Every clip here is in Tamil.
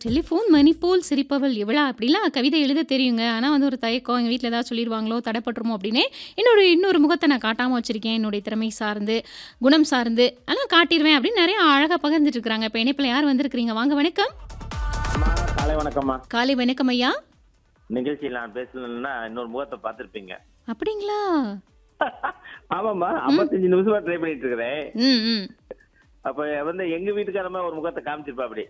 டெலிஃபோன் மணி போல் சிரிப்பவள் இவளா அப்படிலாம் கவிதை எழுத தெரியுங்க. ஆனா வந்து ஒரு தயக்கம், எங்க வீட்ல ஏதாவது சொல்லிருவாங்களோ, தடப்பட்டுருமோ அப்படின்னு, இன்னொரு இன்னொரு முகத்த நான் காட்டாம வச்சிருக்கேன். என்னுடைய திறமை சார்ந்து, குணம் சார்ந்து, ஆனா காட்டிருவேன் அப்படின்னு நெறைய அழகா பகிர்ந்துட்டு இருக்காங்க. இப்ப இணைப்புல யார் வந்திருக்கிறீங்க? வாங்க வணக்கம். அம்மா காலை வணக்கம்மா காலை வணக்கம் ஐயா. நிகழ்ச்சியில் நான் பேசணும்னா இன்னொரு முகத்தை பார்த்திருப்பீங்க அப்படிங்களா? ஆமாம்மா ஐம்பத்தஞ்சு நிமிஷமா ட்ரை பண்ணிட்டு இருக்கிறேன் ம், ம். அப்ப வந்து எங்க வீட்டுக்காரமா ஒரு முகத்தை காமிச்சிருப்பா அப்படி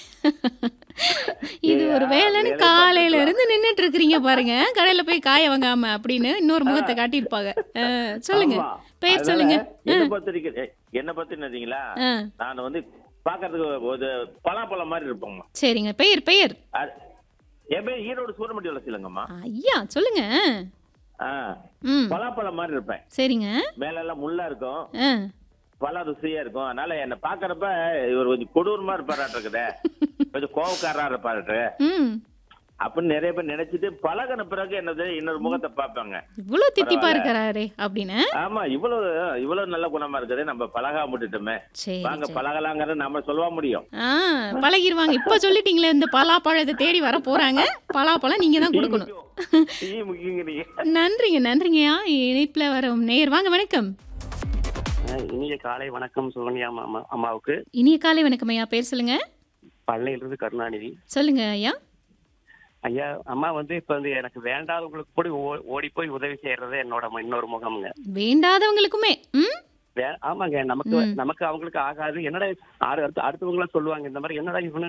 இது ஏய், ஒரு ஆ, வேலைன்னு வேலை காலையில பார்த்துக்கலாம். இருந்து நின்னுட்டு இருக்கிறீங்க பாருங்க. கடையில போய் காய வாங்காம அப்படின்னு இன்னொரு முகத்த காட்டியிருப்பாங்க. அ, சொல்லுங்க. ஆமா. பேர் அதனால சொல்லுங்க. என்ன பொறுத்த வரைக்கும் எ- என்ன பத்தி நினைச்சீங்களா ஆ, நான் வந்து பாக்குறதுக்கு ஒரு பலாப்பழம் மாதிரி இருப்போங்க சரிங்க. பெயர் பெயர். அது- என் பேர் ஈரோடு சூரமட்டி வளர்ச்சிலங்கம்மா ஐயா சொல்லுங்க. ஆ ம். பலாப்பழம் மாதிரி இருப்பேன் சரிங்க. மேல எல்லாம் முள்ளா இருக்கும் ஆ. பல ருசியா இருக்கும் அதனால என்ன பாக்குறப்ப இவர் கொஞ்சம் கொடூரமா இருப்பாராட்டு இருக்குதே கொஞ்சம் கோவக்காரரா இருப்பாரு ம். அப்படின்னு நிறைய பேர் நினைச்சிட்டு பழகின பிறகு என்னது இன்னொரு முகத்தை பார்ப்பாங்க இவ்வளவு தித்திப்பா பரவாயில்ல. இருக்கிறாரே அப்படின்னு. ஆமா இவ்வளவு இவ்வளவு நல்ல குணமா இருக்குது நம்ம பழகாம விட்டுட்டோமே சரி. வாங்க சரி. பழகலாங்கிறத நம்ம சொல்ல முடியும் ஆ, பழகிருவாங்க. இப்ப சொல்லிட்டீங்களே இந்த பலாப்பழத்தை தேடி வர போறாங்க. பலாப்பழம் நீங்க தான் டீ கொடுக்கணும். முக்கியம். டீ முக்கியங்க நீங்க நன்றிங்க நன்றிங்கய்யா இணைப்புல வரும் நேயர் வாங்க வணக்கம் அஹ் இனிய காலை வணக்கம் சுகன்யா அம்மா அம்மாவுக்கு இனிய காலை வணக்கம் ஐயா பேர் சொல்லுங்க பழனியிலிருந்து கருணாநிதி சொல்லுங்க ஐயா ஐயா அம்மா வந்து இப்ப வந்து எனக்கு வேண்டாதவங்களுக்கு கூட ஓ- ஓடி போய் உதவி செய்யறது என்னோட ம- இன்னொரு முகம்ங்க வேண்டாதவங்களுக்குமே ம் வே- ஆமாங்க நமக்கு ம். நமக்கு அவங்களுக்கு ஆகாது என்னடா ஆறு அடுத்து அடுத்தவங்களாம் சொல்லுவாங்க இந்த மாதிரி என்னடா இவனு